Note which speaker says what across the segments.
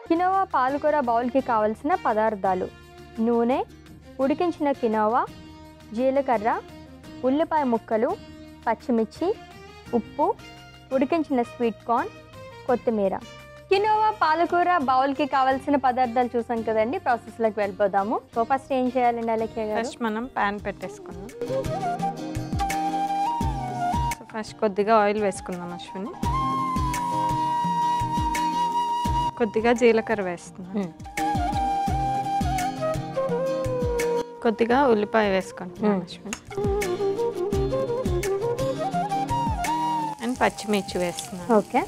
Speaker 1: Quinoa పాలకూర బౌల్కి కావలసిన పదార్థాలు నూనె ఉడికించిన కినోవా జీలకర్ర ఉల్లిపాయ ముక్కలు పచ్చిమిర్చి ఉప్పు ఉడికించిన స్వీట్ కార్న్ కొత్తిమీర కినోవా పాలకూర బౌల్కి కావాల్సిన పదార్థాలు చూసాం కదండి ప్రాసెస్లోకి వెళ్ళిపోదాము సో ఫస్ట్ ఏం చేయాలండి అలక్య గారు
Speaker 2: ఫస్ట్ మనం ప్యాన్ పెట్టేసుకుందాం సో ఫస్ట్ కొద్దిగా ఆయిల్ వేసుకుందాం అశ్విని కొద్దిగా జీలకర్ర వేస్తున్నాం
Speaker 1: మ్మ్.
Speaker 2: కొద్దిగా ఉల్లిపాయ వేసుకుంటున్నాం
Speaker 1: మ్మ్.
Speaker 2: అశ్విని అండ్ పచ్చిమిర్చి వేస్తున్నాం
Speaker 1: ఓకే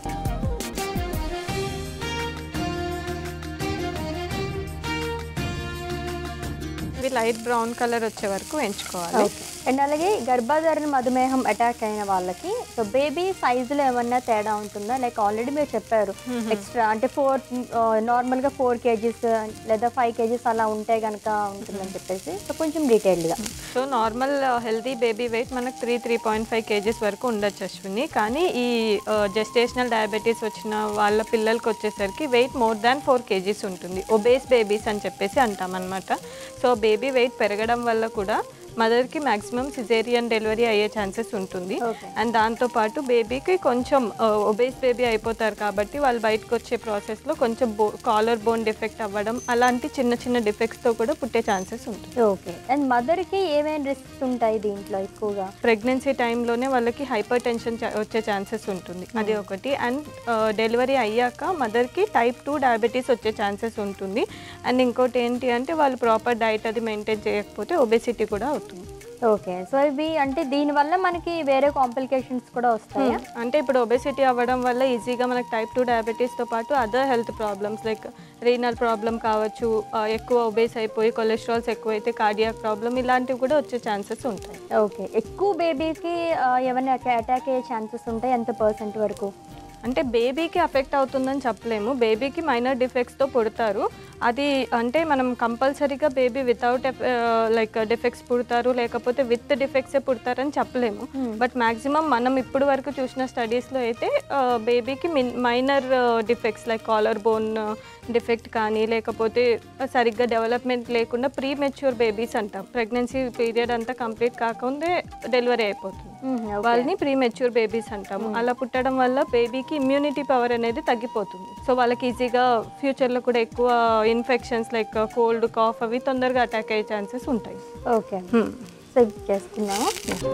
Speaker 2: ఇవి లైట్ బ్రౌన్ కలర్ వచ్చే వరకు ఎంచుకోవాలి
Speaker 1: ఓకే అండ్ అలాగే గర్భధారణ మధుమేహం అటాక్ అయిన వాళ్ళకి సో బేబీ సైజులో ఏమన్నా తేడా ఉంటుందా లైక్ ఆల్రెడీ మీరు చెప్పారు ఎక్స్ట్రా అంటే ఫోర్ నార్మల్గా ఫోర్ కేజీస్ లేదా ఫైవ్ కేజీస్ అలా ఉంటే కనుక ఉంటుందని చెప్పేసి సో కొంచెం డీటెయిల్డ్గా
Speaker 2: so normal healthy baby weight మనకు three three point five kgs వరకు ఉండొచ్చు అశ్విని కానీ ఈ జెస్టేషనల్ డయాబెటీస్ వచ్చిన వాళ్ళ పిల్లలకి వచ్చేసరికి weight more than four kgs ఉంటుంది ఒబేస్ బేబీస్ అని చెప్పేసి అంటాం అనమాట సో బేబీ వెయిట్ పెరగడం వల్ల కూడా మదర్కి మాక్సిమం సిజేరియన్ డెలివరీ అయ్యే ఛాన్సెస్ ఉంటుంది
Speaker 1: ఓకే
Speaker 2: అండ్ దాంతోపాటు బేబీకి కొంచెం ఒబేస్ బేబీ అయిపోతారు కాబట్టి వాళ్ళు బయటకు వచ్చే ప్రాసెస్లో కొంచెం బో కాలర్ బోన్ డిఫెక్ట్ అవ్వడం అలాంటి చిన్న చిన్న డిఫెక్ట్స్తో కూడా పుట్టే ఛాన్సెస్ ఉంటుంది
Speaker 1: ఓకే అండ్ మదర్కి ఏమేమి రిస్క్స్ ఉంటాయి దీంట్లో ఎక్కువగా
Speaker 2: ప్రెగ్నెన్సీ టైంలోనే వాళ్ళకి హైపర్ టెన్షన్ వచ్చే ఛాన్సెస్ ఉంటుంది అది ఒకటి అండ్ డెలివరీ అయ్యాక మదర్కి టైప్ టూ డయాబెటీస్ వచ్చే ఛాన్సెస్ ఉంటుంది అండ్ ఇంకోటి ఏంటి అంటే వాళ్ళు ప్రాపర్ డైట్ అది మెయింటైన్ చేయకపోతే ఒబెసిటీ కూడా అవుతుంది
Speaker 1: ఓకే సో ఇవి అంటే దీనివల్ల మనకి వేరే కాంప్లికేషన్స్ కూడా వస్తాయా
Speaker 2: అంటే ఇప్పుడు ఒబెసిటీ అవ్వడం వల్ల ఈజీగా మనకి టైప్ టూ డయాబెటీస్తో పాటు other health problems like renal problem కావచ్చు ఆ, ఎక్కువ ఒబేస్ అయిపోయి కొలెస్ట్రాల్స్ ఎక్కువైతే కార్డియాక్ ప్రాబ్లం ఇలాంటివి కూడా వచ్చే ఛాన్సెస్ ఉంటాయి
Speaker 1: ఓకే ఎక్కువ బేబీకి ఏమైనా అటాక్ అయ్యే ఛాన్సెస్ ఉంటాయి ఎంత పర్సెంట్ వరకు
Speaker 2: అంటే బేబీకి అఫెక్ట్ అవుతుందని చెప్పలేము బేబీకి మైనర్ డిఫెక్ట్స్తో పుడతారు అది అంటే మనం కంపల్సరీగా బేబీ వితౌట్ లైక్ డిఫెక్ట్స్ పుడతారు లేకపోతే విత్ డిఫెక్ట్సే పుడతారని చెప్పలేము బట్ మాక్సిమం మనం ఇప్పుడు వరకు చూసిన స్టడీస్లో అయితే బేబీకి minor defects like collar bone defect కానీ లేకపోతే సరిగ్గా డెవలప్మెంట్ లేకుండా ప్రీ మెచ్యూర్ బేబీస్ అంటాం ప్రెగ్నెన్సీ పీరియడ్ అంతా కంప్లీట్ కాకుండా డెలివరీ అయిపోతుంది వాళ్ళని ప్రీ మెచ్యూర్ బేబీస్ అంటాము అలా పుట్టడం వల్ల బేబీకి ఇమ్యూనిటీ పవర్ అనేది తగ్గిపోతుంది సో వాళ్ళకి ఈజీగా ఫ్యూచర్లో కూడా ఎక్కువ ఇన్ఫెక్షన్స్ లైక్ కోల్డ్ కాఫ్ అవి తొందరగా అటాక్ అయ్యే ఛాన్సెస్ ఉంటాయి
Speaker 1: ఓకే సో ఇది చేస్తున్నాము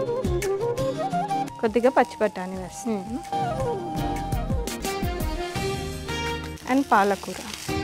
Speaker 2: కొద్దిగా పచ్చి బఠానీ వేస్తాం అండ్ పాలకూర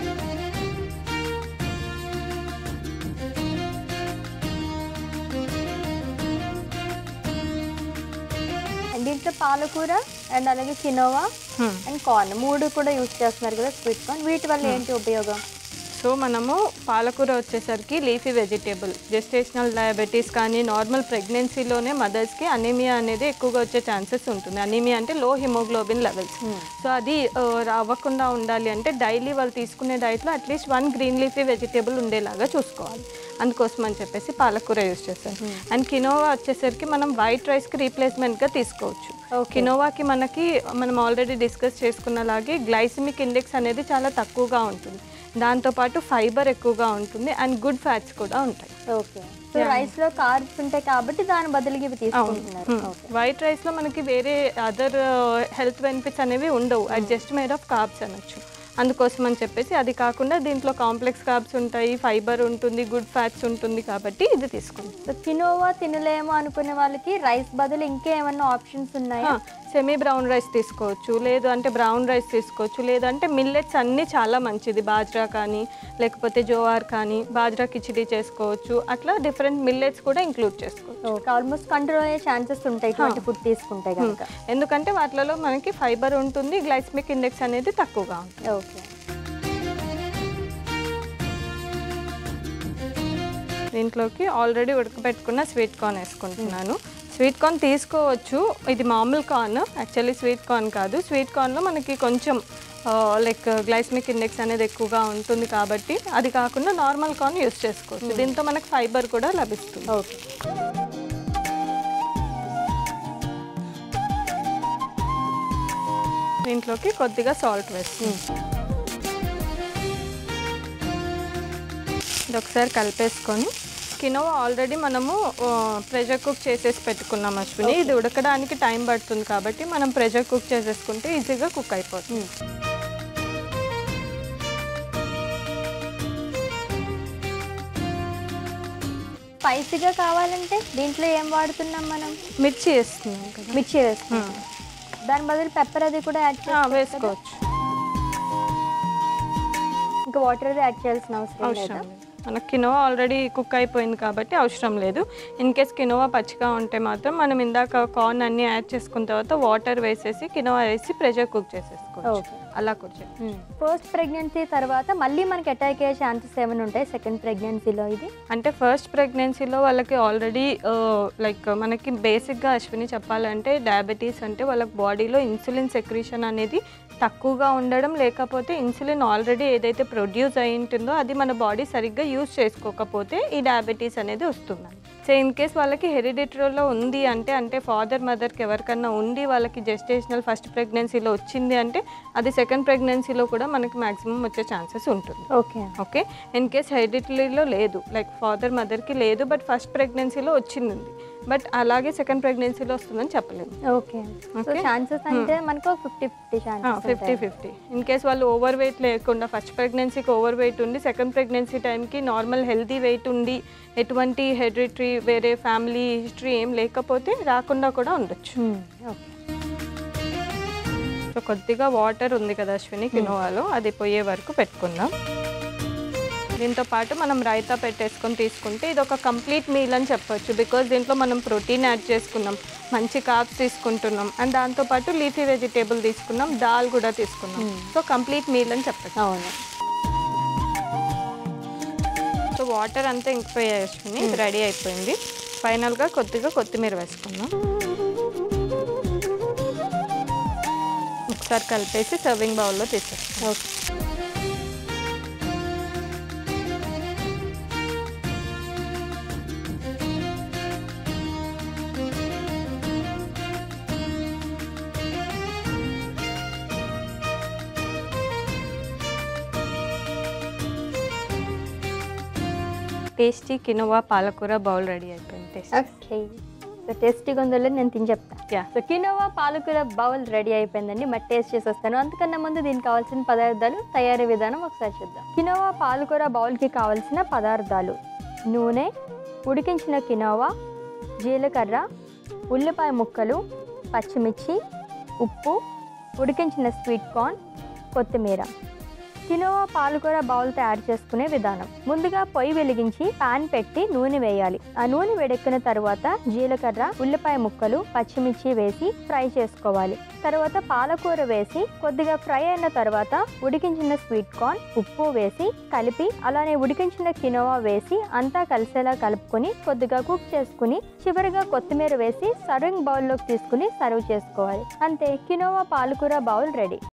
Speaker 1: అండ్ దీంట్లో పాలకూర అండ్ అలాగే కినోవా
Speaker 2: Hmm.
Speaker 1: అండ్ కార్న్ మూడు కూడా యూస్ చేస్తున్నారు కదా స్వీట్ కార్న్ వీటి వల్ల ఏంటి ఉపయోగం
Speaker 2: సో మనము పాలకూర వచ్చేసరికి లీఫీ వెజిటేబుల్ జెస్టేషనల్ డయాబెటీస్ కానీ నార్మల్ ప్రెగ్నెన్సీలోనే మదర్స్కి అనీమియా అనేది ఎక్కువగా వచ్చే ఛాన్సెస్ ఉంటుంది అనీమియా అంటే లో హిమోగ్లోబిన్ లెవెల్స్ సో అది ఆ, అవ్వకుండా ఉండాలి అంటే డైలీ వాళ్ళు తీసుకునే డైట్లో at least one green leafy vegetable ఉండేలాగా చూసుకోవాలి అందుకోసం అని చెప్పేసి పాలకూర యూస్ చేస్తాను అండ్ కినోవా వచ్చేసరికి మనం వైట్ రైస్కి రీప్లేస్మెంట్గా తీసుకోవచ్చు కినోవాకి మనకి మనం ఆల్రెడీ డిస్కస్ చేసుకున్నలాగే గ్లైసిమిక్ ఇండెక్స్ అనేది చాలా తక్కువగా ఉంటుంది దాంతోపాటు ఫైబర్ ఎక్కువగా ఉంటుంది అండ్ గుడ్ ఫ్యాట్స్ కూడా ఉంటాయి
Speaker 1: ఓకే సో రైస్ లో కార్బ్స్ ఉంటాయి కాబట్టి దాని బదులుగా ఇవి తీసుకుంటున్నారు ఓకే
Speaker 2: వైట్ రైస్లో మనకి వేరే అదర్ హెల్త్ బెనిఫిట్స్ అనేవి ఉండవు అది జస్ట్ మేడ్ ఆఫ్ కార్బ్స్ అనొచ్చు అందుకోసం అని చెప్పేసి అది కాకుండా దీంట్లో కాంప్లెక్స్ కార్బ్స్ ఉంటాయి ఫైబర్ ఉంటుంది గుడ్ ఫ్యాట్స్ ఉంటుంది కాబట్టి ఇది తీసుకోండి
Speaker 1: సో కినోవా తినలేము అనుకునే వాళ్ళకి రైస్ బదులు ఇంకేమన్నా ఆప్షన్స్ ఉన్నాయా
Speaker 2: సెమీ బ్రౌన్ రైస్ తీసుకోవచ్చు లేదు అంటే బ్రౌన్ రైస్ తీసుకోవచ్చు లేదంటే మిల్లెట్స్ అన్నీ చాలా మంచిది బాజ్రా కానీ లేకపోతే జోవార్ కానీ బాజ్రా కిచిడి చేసుకోవచ్చు అట్లా డిఫరెంట్ మిల్లెట్స్ కూడా ఇంక్లూడ్ చేసుకోవచ్చు
Speaker 1: ఓకే ఆల్మోస్ట్ కంట్రోల్ అయ్యే ఛాన్సెస్ ఉంటాయి ఇటువంటి ఫుడ్ తీసుకుంటే కనుక
Speaker 2: ఎందుకంటే వాటిలలో మనకి ఫైబర్ ఉంటుంది గ్లైస్మిక్ ఇండెక్స్ అనేది తక్కువగా ఉంటుంది
Speaker 1: ఓకే
Speaker 2: దీంట్లోకి ఆల్రెడీ ఉడకబెట్టుకున్న స్వీట్ కార్న్ వేసుకుంటున్నాను స్వీట్ కార్న్ తీసుకోవచ్చు ఇది మామూలు కార్న్ యాక్చువల్లీ స్వీట్ కార్న్ కాదు స్వీట్ కార్న్లో మనకి కొంచెం లైక్ గ్లైస్మిక్ ఇండెక్స్ అనేది ఎక్కువగా ఉంటుంది కాబట్టి అది కాకుండా నార్మల్ కార్న్ యూస్ చేసుకోవచ్చు దీంతో మనకి ఫైబర్ కూడా లభిస్తుంది
Speaker 1: ఓకే
Speaker 2: దీంట్లోకి కొద్దిగా సాల్ట్ వేస్తుంది ఇది ఒకసారి కలిపేసుకొని కినోవా ఆల్రెడీ మనము ప్రెషర్ కుక్ చేసేసి పెట్టుకున్నాం అశ్విని ఇది ఉడకడానికి టైం పడుతుంది కాబట్టి మనం ప్రెషర్ కుక్ చేసేసుకుంటే ఈజీగా కుక్ అయిపోతుంది
Speaker 1: స్పైసీగా కావాలంటే దీంట్లో ఏం వాడుతున్నాం మనం
Speaker 2: మిర్చి వేస్తున్నాం కదా
Speaker 1: మిర్చి వేస్తున్నాం దాని బదులు పెప్పర్ అది కూడా యాడ్
Speaker 2: ఆ,
Speaker 1: చేసి
Speaker 2: వేసుకోవచ్చు
Speaker 1: ఇంకా వాటర్ అది యాడ్ చేయాల్సిన అవసరం లేదా
Speaker 2: అవసరం లేదు మనకి కినోవా ఆల్రెడీ కుక్ అయిపోయింది కాబట్టి అవసరం లేదు ఇన్ కేస్ కినోవా పచ్చిగా ఉంటే మాత్రం మనం ఇందాక కార్న్ అన్ని యాడ్ చేసుకున్న తర్వాత వాటర్ వేసేసి కినోవా వేసి ప్రెషర్ కుక్ చేసేసుకోవచ్చు
Speaker 1: Okay.
Speaker 2: అలా కూడా చేయాలి.
Speaker 1: ఫస్ట్ ప్రెగ్నెన్సీ తర్వాత మళ్ళీ మనకి అటాక్ అయ్యే ఛాన్సెస్ ఏమైనా ఉంటాయి సెకండ్ ప్రెగ్నెన్సీలో ఇది
Speaker 2: అంటే ఫస్ట్ ప్రెగ్నెన్సీలో వాళ్ళకి ఆల్రెడీ లైక్ మనకి బేసిక్గా అశ్విని చెప్పాలంటే డయాబెటీస్ అంటే వాళ్ళకి బాడీలో ఇన్సులిన్ సెక్రీషన్ అనేది తక్కువగా ఉండడం లేకపోతే ఇన్సులిన్ ఆల్రెడీ ఏదైతే ప్రొడ్యూస్ అయి ఉంటుందో అది మన బాడీ సరిగ్గా యూజ్ చేసుకోకపోతే ఈ డయాబెటీస్ అనేది వస్తుంది సో ఇన్ కేస్ వాళ్ళకి హెరిడిటరీలో ఉంది అంటే అంటే ఫాదర్ మదర్కి ఎవరికన్నా ఉండి వాళ్ళకి జెస్టేషనల్ ఫస్ట్ ప్రెగ్నెన్సీలో వచ్చింది అంటే అది సెకండ్ ప్రెగ్నెన్సీలో కూడా మనకి మ్యాక్సిమం వచ్చే ఛాన్సెస్ ఉంటుంది
Speaker 1: ఓకే
Speaker 2: ఓకే ఇన్ కేస్ హెరిడిటరీలో లేదు లైక్ ఫాదర్ మదర్కి లేదు బట్ ఫస్ట్ ప్రెగ్నెన్సీలో వచ్చింది బట్ అలాగే సెకండ్ ప్రెగ్నెన్సీలో వస్తుందని చెప్పలేము
Speaker 1: ఓకే సో
Speaker 2: Okay.
Speaker 1: ఛాన్సెస్ అంటే మనకు fifty fifty chances
Speaker 2: fifty fifty in case వాళ్ళు ఓవర్ వెయిట్ లేకుండా ఫస్ట్ ప్రెగ్నెన్సీకి ఓవర్ వెయిట్ ఉండి సెకండ్ ప్రెగ్నెన్సీ టైంకి నార్మల్ హెల్తీ వెయిట్ ఉండి ఎటువంటి హెరిడిటరీ వేరే ఫ్యామిలీ హిస్టరీ ఏం లేకపోతే రాకుండా కూడా ఉండొచ్చు
Speaker 1: ఓకే
Speaker 2: సో కొద్దిగా వాటర్ ఉంది కదా అశ్విని కినోవాలో అది పోయే వరకు పెట్టుకుందాం దీంతో పాటు మనం రైతా పెట్టేసుకొని తీసుకుంటే ఇది ఒక కంప్లీట్ మీల్ అని చెప్పొచ్చు బికాజ్ దీంట్లో మనం ప్రోటీన్ యాడ్ చేసుకున్నాం మంచి కాప్స్ తీసుకుంటున్నాం అండ్ దాంతోపాటు లీఫీ వెజిటేబుల్ తీసుకున్నాం దాల్ కూడా తీసుకున్నాం సో కంప్లీట్ మీల్ అని చెప్పచ్చు
Speaker 1: అవును
Speaker 2: సో వాటర్ అంతా ఇంకిపోయాయి అశ్విని రెడీ అయిపోయింది ఫైనల్గా కొద్దిగా కొత్తిమీర వేసుకుందాం ఒకసారి కలిపేసి సర్వింగ్ బౌల్లో తీసేస్తాం
Speaker 1: ఓకే
Speaker 2: టేస్టీ కినోవా పాలకూర బౌల్ రెడీ అయిపోయింది టేస్ట్
Speaker 1: ఓకే సో టేస్టీగా ఉందో లేదో నేను తిని చెప్తాను
Speaker 2: యా
Speaker 1: సో కినోవా పాలకూర బౌల్ రెడీ అయిపోయిందండి మరి టేస్ట్ చేసి వస్తాను అంతకన్నా ముందు దీనికి కావాల్సిన పదార్థాలు తయారీ విధానం ఒకసారి చూద్దాం కినోవా పాలకూర బౌల్కి కావాల్సిన పదార్థాలు నూనె ఉడికించిన కినోవా జీలకర్ర ఉల్లిపాయ ముక్కలు పచ్చిమిర్చి ఉప్పు ఉడికించిన స్వీట్ కార్న్ కొత్తిమీర కినోవా పాలకూర బౌల్ తయారు చేసుకునే విధానం ముందుగా పొయ్యి వెలిగించి పాన్ పెట్టి నూనె వేయాలి ఆ నూనె వేడెక్కిన తర్వాత జీలకర్ర ఉల్లిపాయ ముక్కలు పచ్చిమిర్చి వేసి ఫ్రై చేసుకోవాలి తర్వాత పాలకూర వేసి కొద్దిగా ఫ్రై అయిన తర్వాత ఉడికించిన స్వీట్ కార్న్ ఉప్పు వేసి కలిపి అలానే ఉడికించిన కినోవా వేసి అంతా కలిసేలా కలుపుకొని కొద్దిగా కుక్ చేసుకుని చివరిగా కొత్తిమీర వేసి సర్వింగ్ బౌల్లోకి తీసుకుని సర్వ్ చేసుకోవాలి అంతే కినోవా పాలకూర బౌల్ రెడీ